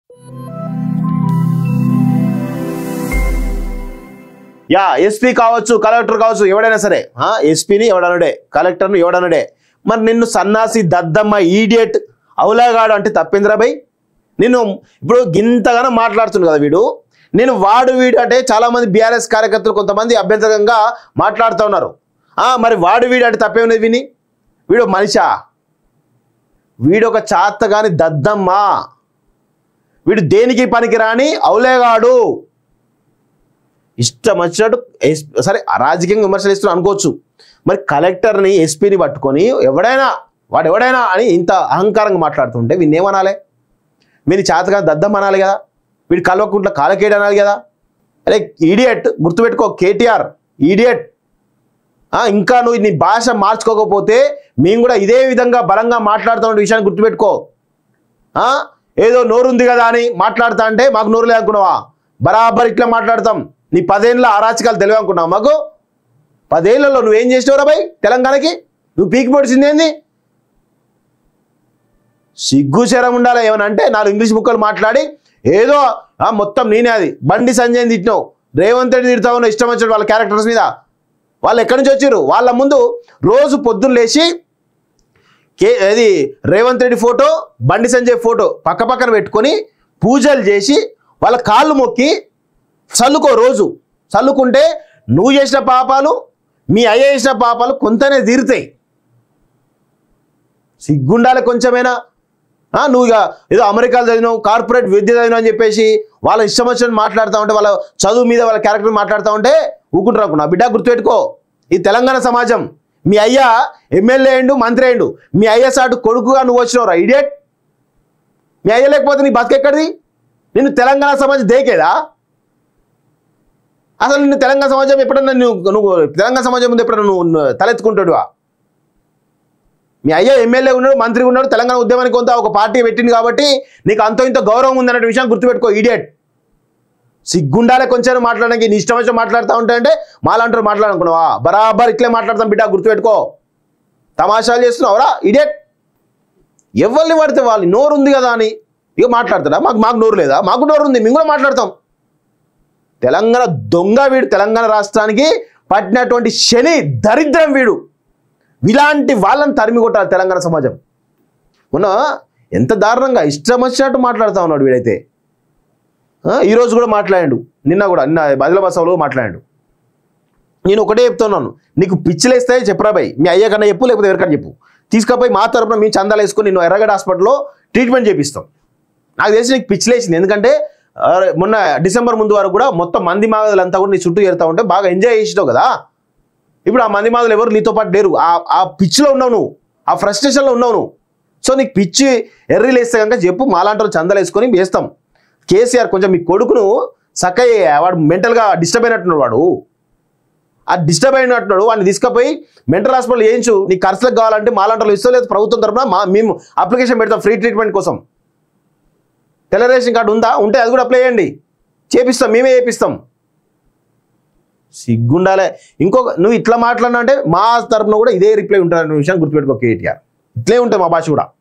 Yeah SP కావచ్చు collector కావచ్చు ఎవడైనా సరే ఎస్పీని ఎవడనుడే కలెక్టర్ను ఎవడనుడే మరి నిన్ను సన్నాసి దద్దమ్మ ఈడియట్ అవులాగాడు అంటే తప్పిందిరా బై నేను ఇప్పుడు గింతగానో మాట్లాడుతున్నాడు కదా వీడు నేను వాడు వీడు అంటే చాలా మంది బీఆర్ఎస్ కార్యకర్తలు కొంతమంది అభ్యంతరంగా మాట్లాడుతూ ఉన్నారు ఆ, మరి వాడు వీడు అంటే తప్పేమున్నది విని వీడు ఒక మనిషా వీడు ఒక చాత్తగాని దద్దమ్మ వీడు దేనికి పనికిరాని అవులేగాడు ఇష్టం వచ్చినట్టు ఎస్- సరే రాజకీయంగా విమర్శలు ఇస్తున్నా అనుకోవచ్చు మరి కలెక్టర్ని ఎస్పీని పట్టుకొని ఎవడైనా వాడు ఎవడైనా అని ఇంత అహంకారంగా మాట్లాడుతుంటే వీడిని ఏమనాలి మీరు చేతగా దద్దం అనాలి కదా వీడు కల్వకుంట్ల కాలకేడు అనాలి కదా అరే ఈడియట్ గుర్తుపెట్టుకో కేటీఆర్ ఈడియట్ ఇంకా నువ్వు నీ భాష మార్చుకోకపోతే మేము కూడా ఇదే విధంగా బలంగా మాట్లాడుతున్న విషయాన్ని గుర్తుపెట్టుకో ఆ? ఏదో నోరుంది కదా అని మాట్లాడుతా అంటే మాకు నోరు లేదనుకున్నావా బరాబర్ ఇట్లా మాట్లాడతాం నీ పదేళ్ళ అరాచకాలు తెలివి అనుకున్నావు మాకు పదేళ్లలో నువ్వేం చేసినావురా బాయ్ తెలంగాణకి నువ్వు పీకి పొడిచింది ఏంది సిగ్గు శరం ఉండాలి ఏమని అంటే నాలుగు ఇంగ్లీష్ ముక్కలు మాట్లాడి ఏదో ఆ, మొత్తం నేనే అది బండి సంజయ్ తిట్టినావు రేవంత్ రెడ్డి తిడతా ఉన్నావు ఇష్టం వచ్చాడు వాళ్ళ క్యారెక్టర్స్ మీద వాళ్ళు ఎక్కడి నుంచి వచ్చారు వాళ్ళ ముందు రోజు పొద్దున్న లేచి కే అది రేవంత్ రెడ్డి ఫోటో బండి సంజయ్ ఫోటో పక్క పక్కన పెట్టుకొని పూజలు చేసి వాళ్ళ కాళ్ళు మొక్కి చల్లుకో రోజు చల్లుకుంటే నువ్వు చేసిన పాపాలు మీ అయ్య చేసిన పాపాలు కొంతనే తీరుతాయి సిగ్గుండాలి కొంచెమైనా ఆ, నువ్వు ఇక ఏదో అమెరికాలో చదివినావు కార్పొరేట్ విద్య చదివినావు అని చెప్పేసి వాళ్ళ ఇష్టం వచ్చినట్టు మాట్లాడుతూ ఉంటే వాళ్ళ చదువు మీద వాళ్ళ క్యారెక్టర్ మాట్లాడుతూ ఉంటే ఊకుంటారు నా బిడ్డ గుర్తుపెట్టుకో ఈ తెలంగాణ సమాజం మీ అయ్య ఎమ్మెల్యే అయిండు మంత్రి అయిండు మీ అయ్య సాటు కొడుకుగా నువ్వు వచ్చినవురా ఇడియట్ మీ అయ్య లేకపోతే నీ బతికెక్కడిది నిన్ను తెలంగాణ సమాజం దేకేదా అసలు నిన్ను తెలంగాణ సమాజం ఎప్పుడన్నా నువ్వు నువ్వు తెలంగాణ సమాజం ముందు ఎప్పుడన్నా నువ్వు తలెత్తుకుంటాడువా మీ అయ్య ఎమ్మెల్యే ఉన్నాడు మంత్రి ఉన్నాడు తెలంగాణ ఉద్యమానికి కొంత ఒక పార్టీ పెట్టింది కాబట్టి నీకు అంతో ఇంత గౌరవం ఉందన్న విషయం గుర్తుపెట్టుకో ఈడియట్ సిగ్గుండాలే కొంచెం మాట్లాడడానికి నీ ఇష్టం వచ్చి మాట్లాడుతూ ఉంటా అంటే మాలాంటారు మాట్లాడనుకున్నావా బరాబర్ ఇట్లే మాట్లాడతాం బిడ్డ గుర్తుపెట్టుకో తమాషాలు చేస్తున్నావురా ఇడియట్ ఎవరిని పడితే వాళ్ళు నోరు ఉంది కదా అని ఇక మాట్లాడతాడా మాకు మాకు నోరు లేదా మాకు నోరు ఉంది మేము కూడా మాట్లాడతాం తెలంగాణ దొంగ వీడు తెలంగాణ రాష్ట్రానికి పట్టినటువంటి శని దరిద్రం వీడు ఇలాంటి వాళ్ళని తరిమి కొట్టాలి తెలంగాణ సమాజం మొన్న ఎంత దారుణంగా ఇష్టం వచ్చినట్టు మాట్లాడుతూ ఉన్నాడు వీడైతే ఆ, ఈరోజు కూడా మాట్లాడాడు నిన్న కూడా నిన్న ఆదిలాబాద్ సభలో మాట్లాడాడు నేను ఒకటే చెప్తున్నాను నీకు పిచ్చిలేస్తే చెప్పరా భయ్ మీ అయ్య కన్నా చెప్పు లేకపోతే ఎవరికన్నా చెప్పు తీసుకుపోయి మా తరపున మేము చందాలు వేసుకొని నిన్ను ఎర్రగడ్డ హాస్పిటల్లో ట్రీట్మెంట్ చేపిస్తాం నాకు తెలిసి నీకు పిచ్చిలేసింది ఎందుకంటే ఆ, మొన్న డిసెంబర్ ముందు వరకు కూడా మొత్తం మంది మాగదులంతా కూడా నీ చుట్టూ చేరుతా ఉంటే బాగా ఎంజాయ్ చేసినావు కదా ఇప్పుడు ఆ మంది మాదులు ఎవరు నీతో పాటు లేరు ఆ ఆ పిచ్చిలో ఉన్నావు నువ్వు ఆ ఫ్రస్ట్రేషన్లో ఉన్నావు నువ్వు సో నీకు పిచ్చి ఎర్రీలు వేస్తే కనుక చెప్పు మాలాంటి వాళ్ళు చందాలు వేసుకొని వేస్తాం కేసీఆర్ కొంచెం మీ కొడుకును సక్కయ్య వాడు మెంటల్గా డిస్టర్బ్ అయినట్టున్నాడు వాడు ఆ డిస్టర్బ్ అయినట్టున్నాడు వాడిని తీసుకుపోయి మెంటల్ హాస్పిటల్ చేయించు నీకు ఖర్చులకు కావాలంటే మాలాంటి వాళ్ళు ఇష్టం లేదు ప్రభుత్వం తరఫున మా మేము అప్లికేషన్ పెడతాం ఫ్రీ ట్రీట్మెంట్ కోసం తెల్ల రేషన్ కార్డు ఉందా ఉంటే అది కూడా అప్లై చేయండి చేపిస్తాం మేమే చేపిస్తాం సిగ్గుండాలే ఇంకొక నువ్వు ఇట్లా మాట్లాడినా అంటే మా తరపున కూడా ఇదే రిప్లై ఉంటుంది అనే విషయాన్ని గుర్తుపెట్టుకో కేటీఆర్ ఇట్లే ఉంటుంది మా భాష కూడా